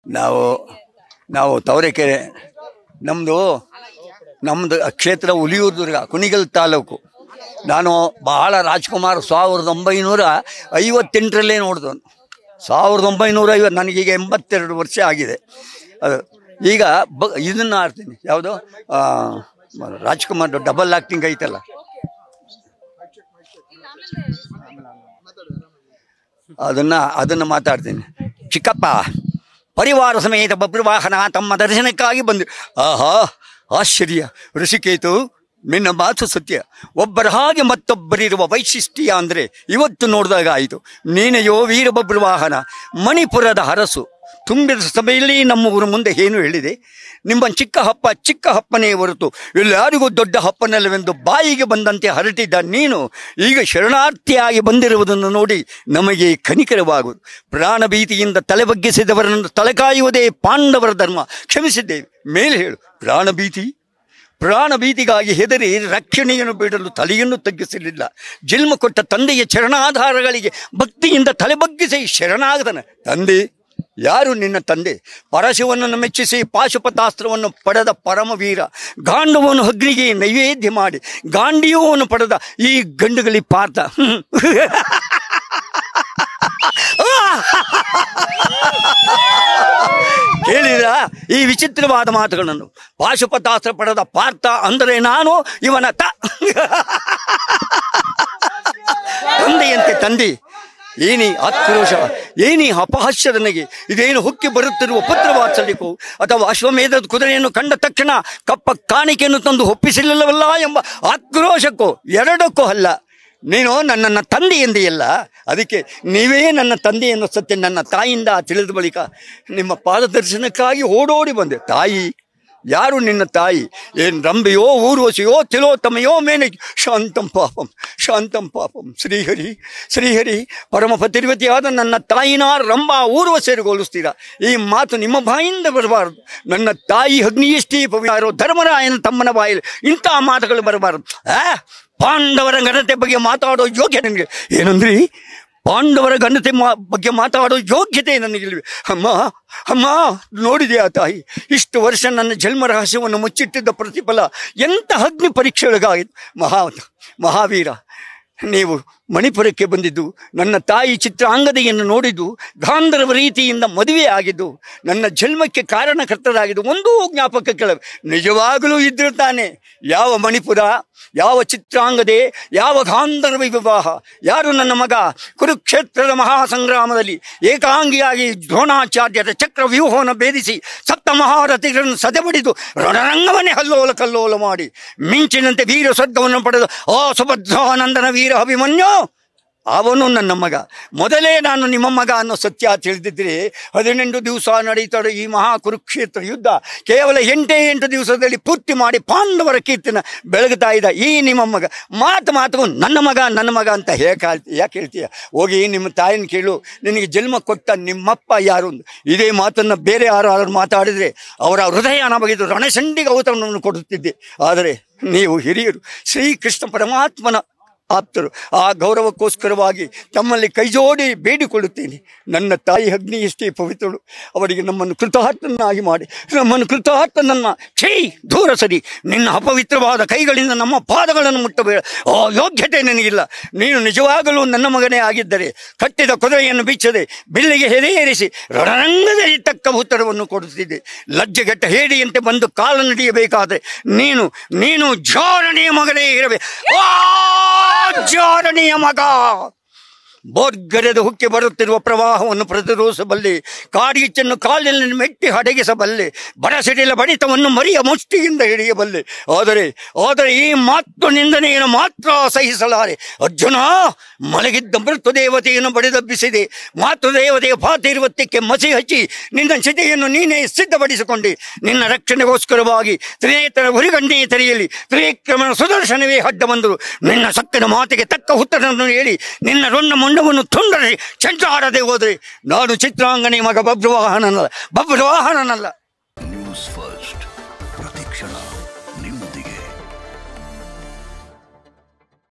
ನಾವು ನಾವು ತವರೆಕೆರೆ ನಮ್ಮದು ನಮ್ಮದು ಕ್ಷೇತ್ರ ಹುಲಿಯೂರು ದುರ್ಗ ಕುಣಿಗಲ್ ತಾಲೂಕು ನಾನು ಬಹಳ ರಾಜ್ಕುಮಾರ್ ಸಾವಿರದ ಒಂಬೈನೂರ ಐವತ್ತೆಂಟರಲ್ಲೇ ನೋಡಿದವನು ಸಾವಿರದ ಒಂಬೈನೂರ ಐವತ್ತು ನನಗೀಗ ಎಂಬತ್ತೆರಡು ವರ್ಷ ಆಗಿದೆ ಅದು ಈಗ ಬ ಇದನ್ನು ಆಡ್ತೀನಿ ಯಾವುದು ಆ, ರಾಜ್ಕುಮಾರ್ ಡಬಲ್ ಆ್ಯಕ್ಟಿಂಗ್ ಐತಲ್ಲ ಅದನ್ನ ಅದನ್ನು ಮಾತಾಡ್ತೀನಿ ಚಿಕ್ಕಪ್ಪ ಪರಿವಾರ ಸಮೇತ ಬಬ್ರುವಾಹನ ತಮ್ಮ ದರ್ಶನಕ್ಕಾಗಿ ಬಂದು ಆಹಾ ಆಶ್ಚರ್ಯ ಋಷಿಕೇತು ನಿನ್ನ ಮಾತು ಸತ್ಯ ಒಬ್ಬರ ಹಾಗೆ ಮತ್ತೊಬ್ಬರಿರುವ ವೈಶಿಷ್ಟ್ಯ ಅಂದರೆ ಇವತ್ತು ನೋಡಿದಾಗ ಆಯಿತು ನೀನೆಯೋ ವೀರಬಬ್ರುವಾಹನ ಮಣಿಪುರದ ಹರಸು ತುಂಬಿದ ಸಭೆಯಲ್ಲಿ ನಮ್ಮ ಊರ ಮುಂದೆ ಏನು ಹೇಳಿದೆ ನಿಮ್ಮ ಚಿಕ್ಕ ಹಪ್ಪ ಚಿಕ್ಕ ಹಪ್ಪನೇ ಹೊರತು ಎಲ್ಲರಿಗೂ ದೊಡ್ಡ ಹಪ್ಪನಲ್ಲವೆಂದು ಬಾಯಿಗೆ ಬಂದಂತೆ ಹರಟಿದ್ದ ನೀನು ಈಗ ಶರಣಾರ್ಥಿಯಾಗಿ ಬಂದಿರುವುದನ್ನು ನೋಡಿ ನಮಗೆ ಕನಿಕರವಾಗುವುದು ಪ್ರಾಣ ಭೀತಿಯಿಂದ ತಲೆ ಬಗ್ಗಿಸಿದವರನ್ನು ತಲೆ ಕಾಯುವುದೇ ಪಾಂಡವರ ಧರ್ಮ ಕ್ಷಮಿಸಿದ್ದೇವೆ ಮೇಲೆ ಹೇಳು ಪ್ರಾಣ ಭೀತಿ ಪ್ರಾಣ ಭೀತಿಗಾಗಿ ಹೆದರಿ ರಕ್ಷಣೆಯನ್ನು ಬಿಡಲು ತಲೆಯನ್ನು ತಗ್ಗಿಸಲಿಲ್ಲ ಜನ್ಮ ಕೊಟ್ಟ ತಂದೆಯ ಚರಣಾಧಾರಗಳಿಗೆ ಭಕ್ತಿಯಿಂದ ತಲೆ ಬಗ್ಗಿಸಿ ಶರಣಾಗದನ ತಂದೆ ಯಾರು ನಿನ್ನ ತಂದೆ ಪರಶಿವನನ್ನು ಮೆಚ್ಚಿಸಿ ಪಾಶುಪತಾಸ್ತ್ರವನ್ನು ಪಡೆದ ಪರಮವೀರ ಗಾಂಡವನ್ನು ಅಗ್ನಿಗೆ ನೈವೇದ್ಯ ಮಾಡಿ ಗಾಂಡೀವವನ್ನು ಪಡೆದ ಈ ಗಂಡುಗಲಿ ಪಾರ್ಥ ಹ್ಮ್. ಕೇಳಿದ ಈ ವಿಚಿತ್ರವಾದ ಮಾತುಗಳನ್ನು ಪಾಶುಪತಾಸ್ತ್ರ ಪಡೆದ ಪಾರ್ಥ ಅಂದರೆ ನಾನು ಇವನ ತ ತಂದೆಯಂತೆ ತಂದೆ ಏನಿ ಆಕ್ರೋಶ ಏನಿ ಅಪಹಾಸ್ಯ ನನಗೆ ಇದೇನು ಹುಕ್ಕಿ ಬರುತ್ತಿರುವ ಪುತ್ರ ವಾತ್ಸಲ್ಯಕ್ಕೋ ಅಥವಾ ಅಶ್ವಮೇಧದ ಕುದುರೆಯನ್ನು ಕಂಡ ತಕ್ಷಣ ಕಪ್ಪ ಕಾಣಿಕೆಯನ್ನು ತಂದು ಒಪ್ಪಿಸಲಿಲ್ಲವಲ್ಲ ಎಂಬ ಆಕ್ರೋಶಕ್ಕೋ ಎರಡಕ್ಕೂ ಅಲ್ಲ ನೀನು ನನ್ನನ್ನು ತಂದೆ ಎಂದೆಯಲ್ಲ ಅದಕ್ಕೆ ನೀವೇ ನನ್ನ ತಂದೆ ಎನ್ನುವ ಸತ್ಯ ನನ್ನ ತಾಯಿಯಿಂದ ತಿಳಿದ ಬಳಿಕ ನಿಮ್ಮ ಪಾದದರ್ಶನಕ್ಕಾಗಿ ಓಡೋಡಿ ಬಂದೆ ತಾಯಿ ಯಾರು ನಿನ್ನ ತಾಯಿ ಏನ್ ರಂಬೆಯೋ ಊರ್ವಶಿಯೋ ತಿಲೋತ್ತಮೆಯೋ ಮೇನಕಿ ಶಾಂತಂ ಪಾಪಂ ಶಾಂತಂ ಪಾಪಂ ಶ್ರೀಹರಿ ಶ್ರೀಹರಿ ಪರಮ ಪತಿರ್ವತಿಯಾದ ನನ್ನ ತಾಯಿನ ರಂಬ ಊರ್ವಶಿಯರಿಗೆ ಹೋಲಿಸ್ತೀರಾ ಈ ಮಾತು ನಿಮ್ಮ ಬಾಯಿಂದ ಬರಬಾರದು ನನ್ನ ತಾಯಿ ಅಗ್ನಿಯಷ್ಟೇ ಪವಿತ್ರ ಧರ್ಮರಾಯನ ತಮ್ಮನ ಬಾಯಲ್ಲಿ ಇಂಥ ಮಾತುಗಳು ಬರಬಾರದು ಆ ಪಾಂಡವರ ಘನತೆ ಬಗ್ಗೆ ಮಾತಾಡೋ ಯೋಗ್ಯ ನನಗೆ ಏನಂದ್ರಿ ಪಾಂಡವರ ಘನತೆ ಮಾ ಬಗ್ಗೆ ಮಾತಾಡೋ ಯೋಗ್ಯತೆ ನನಗಿಲ್ವಿ ಅಮ್ಮ ಅಮ್ಮ ನೋಡಿದೆಯಾ ತಾಯಿ ಇಷ್ಟು ವರ್ಷ ನನ್ನ ಜನ್ಮ ರಹಸ್ಯವನ್ನು ಮುಚ್ಚಿಟ್ಟಿದ್ದ ಪ್ರತಿಫಲ ಎಂಥ ಅಗ್ನಿ ಪರೀಕ್ಷೆಗಳಿಗಾಯಿತು ಮಹಾ ಮಹಾವೀರ ನೀವು ಮಣಿಪುರಕ್ಕೆ ಬಂದಿದ್ದು ನನ್ನ ತಾಯಿ ಚಿತ್ರಾಂಗದೆಯನ್ನು ನೋಡಿದ್ದು ಗಾಂಧರ್ವ ರೀತಿಯಿಂದ ಮದುವೆ ಆಗಿದ್ದು ನನ್ನ ಜನ್ಮಕ್ಕೆ ಕಾರಣಕರ್ತರಾಗಿದ್ದು ಒಂದೂ ಜ್ಞಾಪಕ ಕೆಳ ನಿಜವಾಗಲೂ ಇದ್ರು ತಾನೆ ಯಾವ ಮಣಿಪುರ ಯಾವ ಚಿತ್ರಾಂಗದೆ ಯಾವ ಗಾಂಧರ್ವ ವಿವಾಹ ಯಾರು ನನ್ನ ಮಗ ಕುರುಕ್ಷೇತ್ರದ ಮಹಾಸಂಗ್ರಾಮದಲ್ಲಿ ಏಕಾಂಗಿಯಾಗಿ ದ್ರೋಣಾಚಾರ್ಯರ ಚಕ್ರ ವ್ಯೂಹವನ್ನು ಭೇದಿಸಿ ಸಪ್ತ ಮಹಾರಥಿಗಳನ್ನು ಸದೆಬಡಿದು ರಣರಂಗವನ್ನೇ ಹಲ್ಲೋಲ ಕಲ್ಲೋಲ ಮಾಡಿ ಮಿಂಚಿನಂತೆ ವೀರ ಸ್ವರ್ಗವನ್ನು ಪಡೆದು ಆ ಸುಭದ್ರಾನಂದನ ವೀರ ಅಭಿಮನ್ಯು ಅವನು ನನ್ನ ಮಗ ಮೊದಲೇ ನಾನು ನಿಮ್ಮ ಮಗ ಅನ್ನೋ ಸತ್ಯ ತಿಳಿದಿದ್ರೆ ಹದಿನೆಂಟು ದಿವಸ ನಡೀತಾರೋ ಈ ಮಹಾ ಕುರುಕ್ಷೇತ್ರ ಯುದ್ಧ ಕೇವಲ ಎಂಟೇ ಎಂಟು ದಿವಸದಲ್ಲಿ ಪೂರ್ತಿ ಮಾಡಿ ಪಾಂಡವರ ಕೀರ್ತಿನ ಬೆಳಗುತ್ತಾ ಇದ್ದ ಈ ನಿಮ್ಮ ಮಗ ಮಾತು ಮಾತು ನನ್ನ ಮಗ ನನ್ನ ಮಗ ಅಂತ ಹೇಗೆ ಯಾಕೆ ಹೇಳ್ತೀಯ ಹೋಗಿ ನಿಮ್ಮ ತಾಯಿನ ಕೇಳು ನಿನಗೆ ಜನ್ಮ ಕೊಟ್ಟ ನಿಮ್ಮಪ್ಪ ಯಾರು ಅಂತ. ಇದೇ ಮಾತನ್ನು ಬೇರೆ ಯಾರು ಮಾತಾಡಿದರೆ ಅವರ ಹೃದಯನ ಬಗೆದು ರಣಚಂಡಿಗೆ ಔತಣವನ್ನು ಕೊಡುತ್ತಿದ್ದೆ ಆದರೆ ನೀವು ಹಿರಿಯರು ಶ್ರೀಕೃಷ್ಣ ಪರಮಾತ್ಮನ ಆಪ್ತರು ಆ ಗೌರವಕ್ಕೋಸ್ಕರವಾಗಿ ತಮ್ಮಲ್ಲಿ ಕೈಜೋಡಿ ಬೇಡಿಕೊಳ್ಳುತ್ತೇನೆ ನನ್ನ ತಾಯಿ ಅಗ್ನಿ ಎಷ್ಟೇ ಪವಿತ್ರಳು ಅವರಿಗೆ ನಮ್ಮನ್ನು ಕೃತಾರ್ಥನಾಗಿ ಮಾಡಿ ನಮ್ಮನ್ನು ಕೃತಾರ್ಥನನ್ನ ಛೀ ದೂರ ಸರಿ ನಿನ್ನ ಅಪವಿತ್ರವಾದ ಕೈಗಳಿಂದ ನಮ್ಮ ಪಾದಗಳನ್ನು ಮುಟ್ಟಬೇಡ ಆ ಯೋಗ್ಯತೆ ನನಗಿಲ್ಲ ನೀನು ನಿಜವಾಗಲೂ ನನ್ನ ಮಗನೇ ಆಗಿದ್ದರೆ ಕಟ್ಟಿದ ಕುದುರೆಯನ್ನು ಬಿಚ್ಚದೆ ಬಿಲ್ಲಿಗೆ ಹೆದೆಯೇರಿಸಿ ರಣರಂಗದಲ್ಲಿ ತಕ್ಕ ಉತ್ತರವನ್ನು ಕೊಡುತ್ತಿದ್ದೆ ಲಜ್ಜೆಗೆಟ್ಟ ಹೇಡಿಯಂತೆ ಬಂದು ಕಾಲ ನಡೆಯಬೇಕಾದ್ರೆ ನೀನು ನೀನು ಜಾರಣಿಯ ಮಗನೇ ಇರಬೇಕು ಜಾರಣಿಯ ಮಗ ಬೋರ್ಗರೆದು ಹುಕ್ಕಿ ಬರುತ್ತಿರುವ ಪ್ರವಾಹವನ್ನು ಪ್ರತಿರೋಧಿಸಬಲ್ಲೆ ಕಾಡಿಚ್ಚನ್ನು ಕಾಲಿನಲ್ಲಿ ಮೆಟ್ಟಿ ಅಡಗಿಸಬಲ್ಲೆ ಬಡಸಿಡಿಲ ಬಡಿತವನ್ನು ಮರಿಯ ಮುಷ್ಟಿಯಿಂದ ಹಿಡಿಯಬಲ್ಲೆ ಆದರೆ ಆದರೆ ಈ ಮಾತು ನಿಂದನೆಯನ್ನು ಮಾತ್ರ ಸಹಿಸಲಾರೆ ಅರ್ಜುನ ಮಲಗಿದ್ದ ಮೃತು ದೇವತೆಯನ್ನು ಬಡಿದಬ್ಬಿಸಿದೆ ಮಾತೃ ದೇವತೆಯ ಪಾತಿರ್ವತ್ಯಕ್ಕೆ ಮಸಿ ಹಚ್ಚಿ ನಿನ್ನ ಚಿತೆಯನ್ನು ನೀನೇ ಸಿದ್ಧಪಡಿಸಿಕೊಂಡೆ ನಿನ್ನ ರಕ್ಷಣೆಗೋಸ್ಕರವಾಗಿ ತ್ರಿನೇತರ ಹುರಿಗಂಡಿ ತೆರೆಯಲಿ ತ್ರಿವಿಕ್ರಮನ ಸುದರ್ಶನವೇ ಅಡ್ಡ ಬಂದರು ನಿನ್ನ ಸಕ್ಕನ ಮಾತಿಗೆ ತಕ್ಕ ಉತ್ತರವನ್ನು ಹೇಳಿ ನಿನ್ನ ರೊಣ್ಣ ಮುಂಡವನ್ನು ತುಂಡರೆ ಚಂಟಾಡದೆ ಹೋದರೆ ನಾನು ಚಿತ್ರಾಂಗನೆ ಮಗ ಬಬ್ರುವಾಹನನಲ್ಲ ಬಬ್ರುವಾಹನನಲ್ಲ